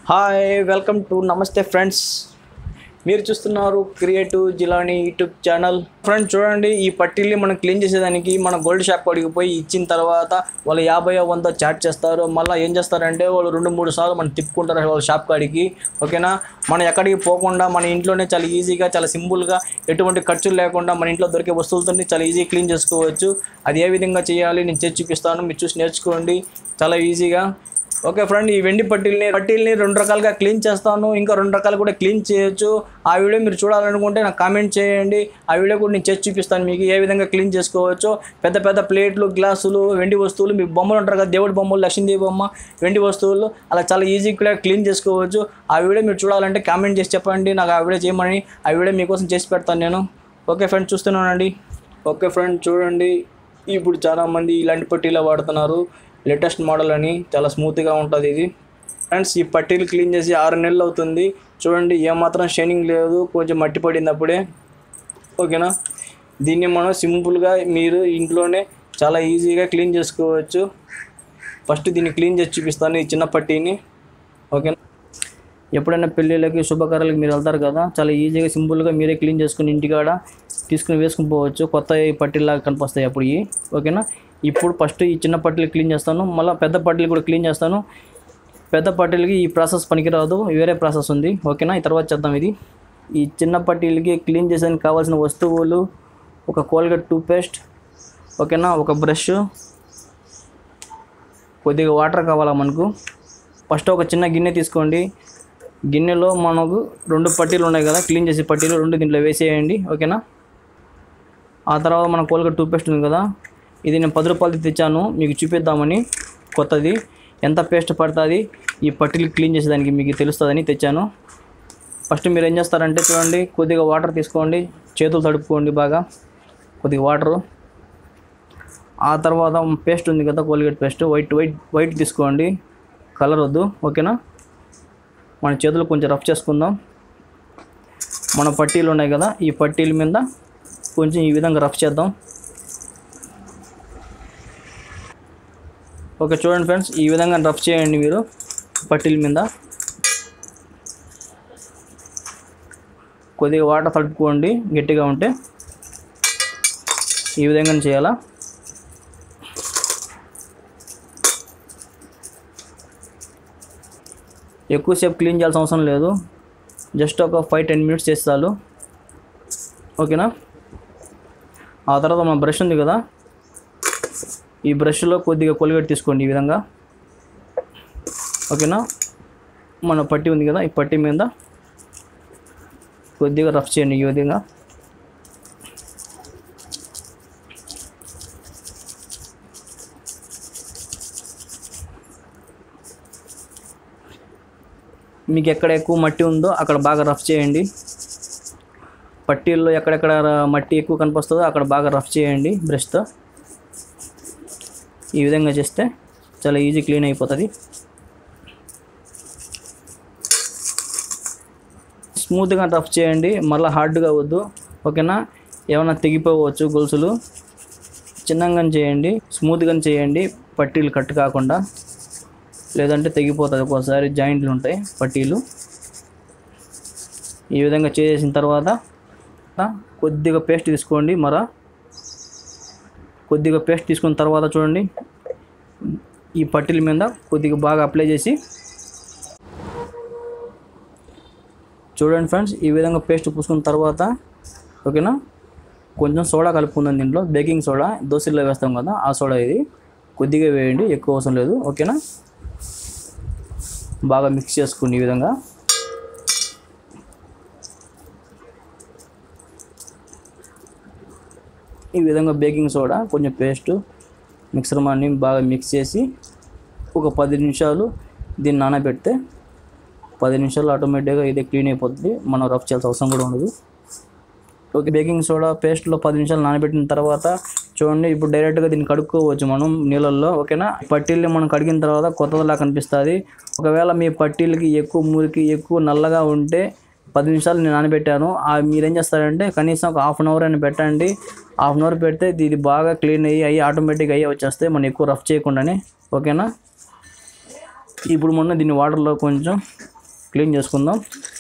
hi welcome to నమస్తే friends మీరు చూస్తున్నారు creative Jilani YouTube channel friends చూడండి ఈ పట్టీల్ని మనం క్లీన్ చేసేదానికి మన గోల్డ్ షాప్ కాడికి పోయి ఇచ్చిన తర్వాత వాళ్ళు యాభై వంద చార్జ్ చేస్తారు మళ్ళీ ఏం చేస్తారంటే వాళ్ళు రెండు మూడు సార్లు మనం తిప్పుకుంటారు వాళ్ళ షాప్ కాడికి ఓకేనా మనం ఎక్కడికి పోకుండా మన ఇంట్లోనే చాలా ఈజీగా చాలా సింపుల్గా ఎటువంటి ఖర్చులు లేకుండా మన ఇంట్లో దొరికే వస్తువులతో చాలా ఈజీ క్లీన్ చేసుకోవచ్చు అది ఏ విధంగా చేయాలి నేను చేసి చూపిస్తాను మీరు చూసి నేర్చుకోండి చాలా ఈజీగా ఓకే ఫ్రెండ్ ఈ వెండి పట్టీల్ని పట్టీల్ని రెండు రకాలుగా క్లీన్ చేస్తాను ఇంకా రెండు రకాలు కూడా క్లీన్ చేయొచ్చు ఆ వీడియో మీరు చూడాలనుకుంటే నాకు కామెంట్ చేయండి ఆ వీడియో కూడా నేను చేసి చూపిస్తాను మీకు ఏ విధంగా క్లీన్ చేసుకోవచ్చో పెద్ద పెద్ద ప్లేట్లు గ్లాసులు వెండి వస్తువులు మీ బొమ్మలు ఉంటారు కదా దేవుడి బొమ్మలు లక్ష్మీదేవి బొమ్మ వెండి వస్తువులు అలా చాలా ఈజీగా క్లీన్ చేసుకోవచ్చు ఆ వీడియో మీరు చూడాలంటే కామెంట్ చేసి చెప్పండి నాకు ఆ వీడియో చేయమని ఆ వీడియో మీకోసం చేసి పెడతాను నేను ఓకే ఫ్రెండ్ చూస్తున్నానండి ఓకే ఫ్రెండ్ చూడండి ఇప్పుడు చాలామంది ఇలాంటి పట్టీలు వాడుతున్నారు లేటెస్ట్ మోడల్ అని చాలా స్మూత్గా ఉంటుంది ఇది ఫ్రెండ్స్ ఈ పట్టీలు క్లీన్ చేసి ఆరు నెలలు అవుతుంది చూడండి ఏమాత్రం షైనింగ్ లేదు కొంచెం మట్టి పడింది అప్పుడే ఓకేనా దీన్ని మనం సింపుల్గా మీరు ఇంట్లోనే చాలా ఈజీగా క్లీన్ చేసుకోవచ్చు ఫస్ట్ దీన్ని క్లీన్ చేసి చూపిస్తాను ఈ చిన్న పట్టీని ఓకేనా ఎప్పుడైనా పెళ్ళిళ్ళకి శుభకార్యాలకు మీరు వెళ్తారు కదా చాలా ఈజీగా సింపుల్గా మీరే క్లీన్ చేసుకుని ఇంటికాడ తీసుకుని వేసుకుని పోవచ్చు కొత్త పట్టీలాగా కనిపిస్తాయి అప్పుడు ఇవి ఓకేనా ఇప్పుడు ఫస్ట్ ఈ చిన్న పట్టీలు క్లీన్ చేస్తాను మళ్ళీ పెద్ద పట్టీలు కూడా క్లీన్ చేస్తాను పెద్ద పట్టీలకి ఈ ప్రాసెస్ పనికిరాదు వేరే ప్రాసెస్ ఉంది ఓకేనా ఈ తర్వాత చేద్దాం ఇది ఈ చిన్న పట్టీలకి క్లీన్ చేసేందుకు కావాల్సిన వస్తువులు ఒక కోల్గేట్ టూత్పేస్ట్ ఓకేనా ఒక బ్రష్ కొద్దిగా వాటర్ కావాలా మనకు ఫస్ట్ ఒక చిన్న గిన్నె తీసుకోండి గిన్నెలో మనకు రెండు పట్టీలు ఉన్నాయి కదా క్లీన్ చేసే పట్టీలు రెండు దీంట్లో వేసేయండి ఓకేనా ఆ తర్వాత మన కోల్గేట్ టూత్పేస్ట్ ఉంది కదా ఇది నేను పది రూపాయలది తెచ్చాను మీకు చూపిద్దామని కొత్తది ఎంత పేస్ట్ పడుతుంది ఈ పట్టీలు క్లీన్ చేసేదానికి మీకు తెలుస్తుందని తెచ్చాను ఫస్ట్ మీరు ఏం చేస్తారంటే చూడండి కొద్దిగా వాటర్ తీసుకోండి చేతులు తడుపుకోండి బాగా కొద్దిగా వాటరు ఆ తర్వాత పేస్ట్ ఉంది కదా Colgate paste white white white తీసుకోండి కలర్ వద్దు ఓకేనా మన చేతులు కొంచెం రఫ్ చేసుకుందాం మన పట్టీలు ఉన్నాయి కదా ఈ పట్టీల మీద కొంచెం ఈ విధంగా రఫ్ చేద్దాం ఓకే చూడండి ఫ్రెండ్స్ ఈ విధంగా రఫ్ చేయండి మీరు పట్టీల మీద కొద్దిగా వాటర్ తడుపుకోండి గట్టిగా ఉంటే ఈ విధంగా చేయాలా ఎక్కువసేపు క్లీన్ చేయాల్సిన అవసరం లేదు జస్ట్ ఒక ఫైవ్ టెన్ మినిట్స్ చేస్తాను ఓకేనా ఆ తర్వాత మన బ్రష్ ఉంది కదా ఈ బ్రష్లో కొద్దిగా కొలిగేట్ తీసుకోండి ఈ విధంగా ఓకేనా మన పట్టి ఉంది కదా ఈ పట్టి మీద కొద్దిగా రఫ్ చేయండి ఈ విధంగా మీకు ఎక్కడ ఎక్కువ మట్టి ఉందో అక్కడ బాగా రఫ్ చేయండి పట్టీల్లో ఎక్కడెక్కడ మట్టి ఎక్కువ కనిపిస్తుందో అక్కడ బాగా రఫ్ చేయండి బ్రష్తో ఈ విధంగా చేస్తే చాలా ఈజీ క్లీన్ అయిపోతుంది స్మూత్గా రఫ్ చేయండి మళ్ళీ హార్డ్గా వద్దు ఓకేనా ఏమైనా తెగిపోవచ్చు గొలుసులు చిన్నగా చేయండి స్మూత్గా చేయండి పట్టీలు కట్ కాకుండా లేదంటే తెగిపోతుంది ఒక్కోసారి జాయింట్లు ఉంటాయి పట్టీలు ఈ విధంగా చేసిన తర్వాత కొద్దిగా పేస్ట్ తీసుకోండి మర కొద్దిగా పేస్ట్ తీసుకున్న తర్వాత చూడండి ఈ పట్టీల మీద కొద్దిగా బాగా అప్లై చేసి చూడండి ఫ్రెండ్స్ ఈ విధంగా పేస్ట్ పూసుకున్న తర్వాత ఓకేనా కొంచెం సోడా కలుపుకుందాం దీంట్లో బేకింగ్ సోడా దోశల్లో వేస్తాం కదా ఆ సోడా ఇది కొద్దిగా వేయండి ఎక్కువ అవసరం లేదు ఓకేనా బాగా మిక్స్ చేసుకుని ఈ విధంగా ఈ విధంగా బేకింగ్ సోడా కొంచెం పేస్ట్ మిక్సర్ మాన్ని బాగా మిక్స్ చేసి ఒక పది నిమిషాలు దీన్ని నానబెడితే పది నిమిషాలు ఆటోమేటిక్గా ఇదే క్లీన్ అయిపోతుంది మనం రఫ్ చేయాల్సిన అవసరం కూడా ఉండదు ఓకే బేకింగ్ సోడా పేస్ట్లో పది నిమిషాలు నానబెట్టిన తర్వాత చూడండి ఇప్పుడు డైరెక్ట్గా దీన్ని కడుక్కోవచ్చు మనం నీళ్ళల్లో ఓకేనా పట్టీల్ని మనం కడిగిన తర్వాత కొత్తదిలా కనిపిస్తుంది ఒకవేళ మీ పట్టీలకి ఎక్కువ మురికి ఎక్కువ నల్లగా ఉంటే పది నిమిషాలు నేను నానబెట్టాను ఆ మీరేం చేస్తారంటే కనీసం ఒక హాఫ్ అన్ అవర్ అయినా పెట్టండి హాఫ్ అన్ అవర్ పెడితే ఇది బాగా క్లీన్ అయ్యి అయ్యి ఆటోమేటిక్గా అయ్యి వచ్చేస్తాయి మనం ఎక్కువ రఫ్ చేయకుండానే ఓకేనా ఇప్పుడు మొన్న దీన్ని వాటర్లో కొంచెం క్లీన్ చేసుకుందాం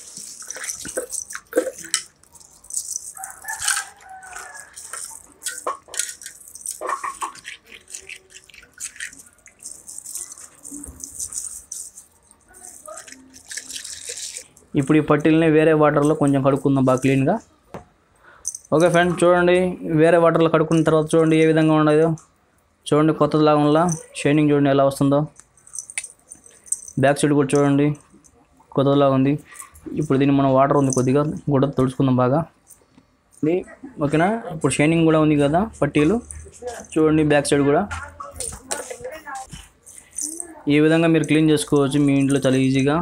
ఇప్పుడు ఈ పట్టీలని వేరే వాటర్లో కొంచెం కడుక్కుందాం బాగా క్లీన్గా ఓకే ఫ్రెండ్ చూడండి వేరే వాటర్లో కడుక్కున్న తర్వాత చూడండి ఏ విధంగా ఉండదో చూడండి కొత్తలాగా ఉందా షైనింగ్ చూడండి ఎలా వస్తుందో బ్యాక్ సైడ్ కూడా చూడండి కొత్తలాగా ఉంది ఇప్పుడు దీన్ని మనం వాటర్ ఉంది కొద్దిగా గుడ్డ తుడుచుకుందాం బాగా ఇది ఓకేనా ఇప్పుడు షైనింగ్ కూడా ఉంది కదా పట్టీలు చూడండి బ్యాక్ సైడ్ కూడా ఈ విధంగా మీరు క్లీన్ చేసుకోవచ్చు మీ ఇంట్లో చాలా ఈజీగా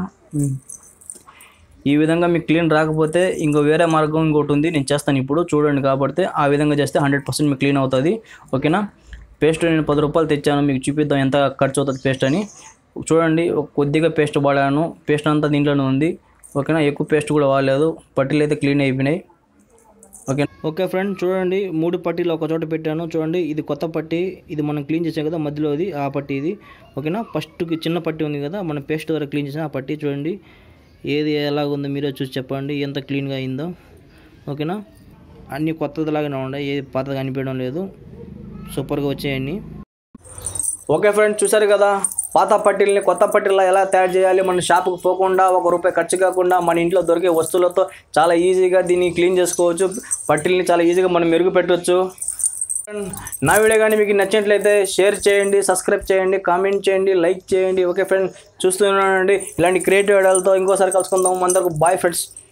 ఈ విధంగా మీకు క్లీన్ రాకపోతే ఇంకో వేరే మార్గం ఇంకోటి ఉంది నేను చేస్తాను ఇప్పుడు చూడండి కాబట్టి ఆ విధంగా చేస్తే హండ్రెడ్ పర్సెంట్ మీకు క్లీన్ అవుతుంది ఓకేనా పేస్ట్ నేను పది రూపాయలు తెచ్చాను మీకు చూపిద్దాం ఎంత ఖర్చు అవుతుంది పేస్ట్ అని చూడండి ఒక కొద్దిగా పేస్ట్ వాడాను పేస్ట్ అంతా దీంట్లోనే ఉంది ఓకేనా ఎక్కువ పేస్ట్ కూడా వాడలేదు పట్టీలు అయితే క్లీన్ అయిపోయినాయి ఓకే ఓకే ఫ్రెండ్ చూడండి మూడు పట్టీలు ఒక చోట పెట్టాను చూడండి ఇది కొత్త పట్టీ ఇది మనం క్లీన్ చేసాం కదా మధ్యలో ఇది ఆ పట్టీ ఇది ఓకేనా ఫస్ట్కి చిన్న పట్టీ ఉంది కదా మనం పేస్ట్ ద్వారా క్లీన్ చేసాం ఆ పట్టీ చూడండి ఏది ఎలాగుందో మీరే చూసి చెప్పండి ఎంత క్లీన్గా అయిందో ఓకేనా అన్నీ కొత్తదిలాగానే ఉన్నాయి ఏది పాతగా అనిపించడం లేదు సూపర్గా వచ్చాయన్నీ ఓకే ఫ్రెండ్స్ చూసారు కదా పాత పట్టీలని కొత్త పట్టీలా ఎలా తయారు చేయాలి మన షాపుకి పోకుండా ఒక రూపాయి ఖర్చు కాకుండా మన ఇంట్లో దొరికే వస్తువులతో చాలా ఈజీగా దీన్ని క్లీన్ చేసుకోవచ్చు పట్టీలని చాలా ఈజీగా మనం మెరుగు పెట్టవచ్చు నా వీడియో కానీ మీకు నచ్చినట్లయితే షేర్ చేయండి సబ్స్క్రైబ్ చేయండి కామెంట్ చేయండి లైక్ చేయండి ఓకే ఫ్రెండ్ చూస్తూనే ఉండండి ఇలాంటి క్రియేటివ్ ఐడియాలతో ఇంకోసారి కలుసుకుందాం అందరికి బాయ్ ఫ్రెండ్స్